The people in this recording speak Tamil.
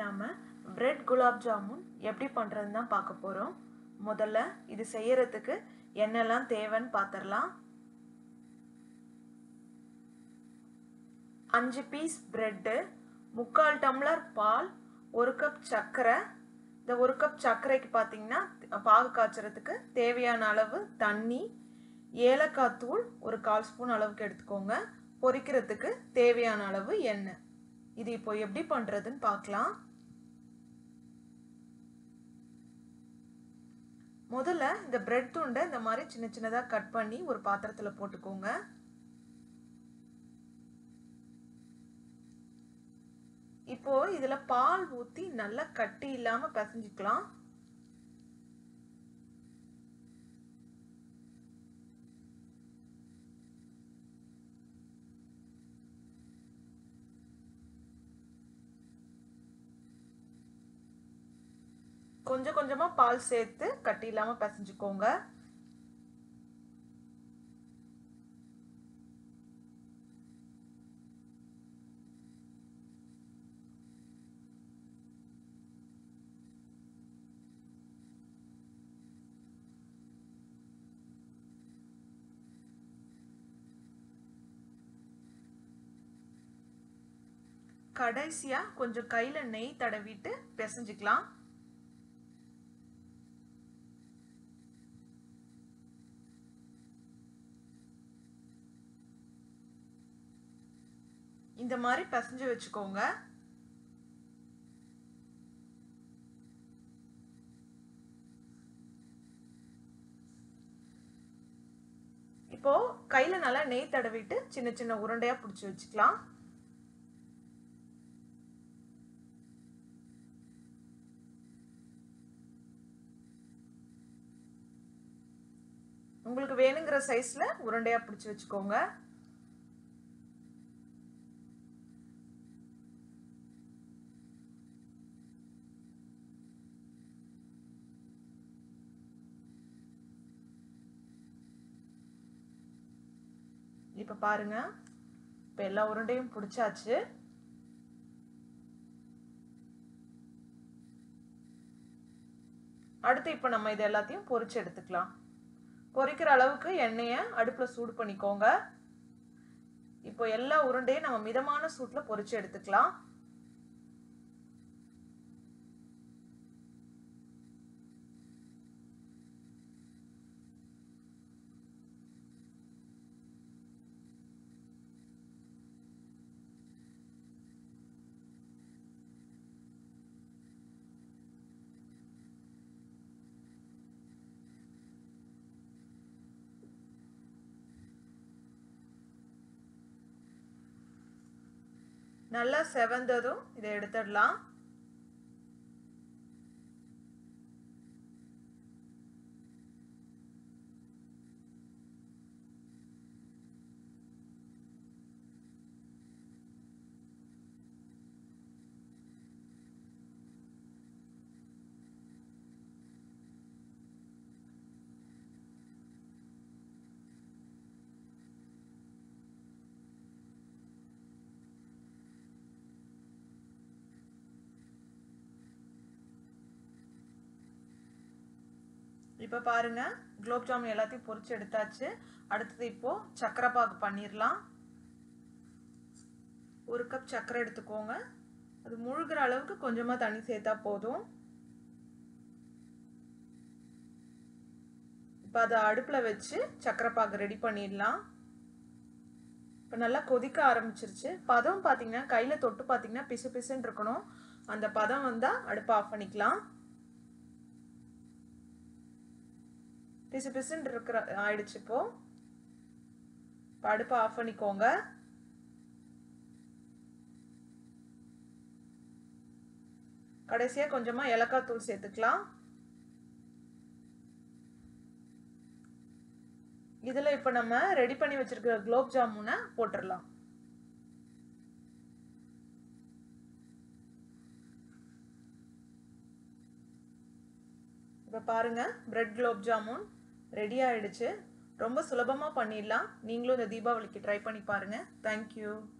நாம் பிரெட் குலாப் ஜாமுன் எப்படி பண்ணுறதுன்னு தான் பார்க்க போகிறோம் முதல்ல இது செய்யறதுக்கு என்னெல்லாம் தேவைன்னு பார்த்துடலாம் அஞ்சு பீஸ் பிரெட்டு முக்கால் டம்ளர் பால் ஒரு கப் சர்க்கரை இந்த ஒரு கப் சர்க்கரைக்கு பார்த்தீங்கன்னா பாகு காய்ச்சறதுக்கு தேவையான அளவு தண்ணி ஏலக்காய் தூள் ஒரு கால் ஸ்பூன் அளவுக்கு எடுத்துக்கோங்க பொரிக்கிறதுக்கு தேவையான அளவு எண்ணெய் இது இப்போ எப்படி பண்ணுறதுன்னு பார்க்கலாம் முதல்ல இந்த பிரெட் துண்டை இந்த மாதிரி சின்ன சின்னதாக கட் பண்ணி ஒரு பாத்திரத்தில் போட்டுக்கோங்க இப்போ இதில் பால் ஊற்றி நல்லா கட்டி இல்லாமல் பிசைஞ்சிக்கலாம் கொஞ்சம் கொஞ்சமாக பால் சேர்த்து கட்டி இல்லாமல் பிசைஞ்சுக்கோங்க கடைசியாக கொஞ்சம் கையில் நெய் தடவிட்டு பிசைஞ்சிக்கலாம் இந்த மாதிரி பிசைஞ்சு வச்சுக்கோங்க இப்போ கையில நல்லா நெய் தடவிட்டு சின்ன சின்ன உருண்டையா பிடிச்சி வச்சுக்கலாம் உங்களுக்கு வேணுங்கிற சைஸ்ல உருண்டையா பிடிச்சி வச்சுக்கோங்க இப்போ பாருங்க இப்போ எல்லா உருண்டையும் பிடிச்சாச்சு அடுத்து இப்போ நம்ம இது எல்லாத்தையும் பொரிச்சு எடுத்துக்கலாம் பொரிக்கிற அளவுக்கு எண்ணெயை அடுப்பில் சூடு பண்ணிக்கோங்க இப்போ எல்லா உருண்டையும் நம்ம மிதமான சூட்டில் பொரிச்சு எடுத்துக்கலாம் நல்லா செவந்ததும் இதை எடுத்துடலாம் இப்போ பாருங்க குலோப் ஜாமுன் எல்லாத்தையும் பொரிச்சு எடுத்தாச்சு அடுத்தது இப்போ சக்கரை பாகு பண்ணிடலாம் ஒரு கப் சக்கரை எடுத்துக்கோங்க அது முழுகிற அளவுக்கு கொஞ்சமாக தண்ணி சேர்த்தா போதும் இப்போ அதை அடுப்பில் வச்சு சக்கரை பாகு ரெடி பண்ணிடலாம் இப்போ நல்லா கொதிக்க ஆரம்பிச்சிருச்சு பதம் பார்த்தீங்கன்னா கையில் தொட்டு பார்த்தீங்கன்னா பிசு பிசுன்னு இருக்கணும் அந்த பதம் வந்தால் அடுப்பை ஆஃப் பண்ணிக்கலாம் பிசு பிசுன்னு இருக்கிற ஆயிடுச்சு இப்போ இப்போ அடுப்பை ஆஃப் பண்ணிக்கோங்க கடைசியாக கொஞ்சமாக ஏலக்காய் தூள் சேர்த்துக்கலாம் இதில் இப்போ நம்ம ரெடி பண்ணி வச்சிருக்கிற குலோப் ஜாமுனை போட்டுடலாம் இப்போ பாருங்கள் பிரெட் குலோப் ஜாமுன் ரெடி ஆயிடுச்சு ரொம்ப சுலபமாக பண்ணிடலாம் நீங்களும் இந்த தீபாவளிக்கு ட்ரை பண்ணி பாருங்கள் தேங்க்யூ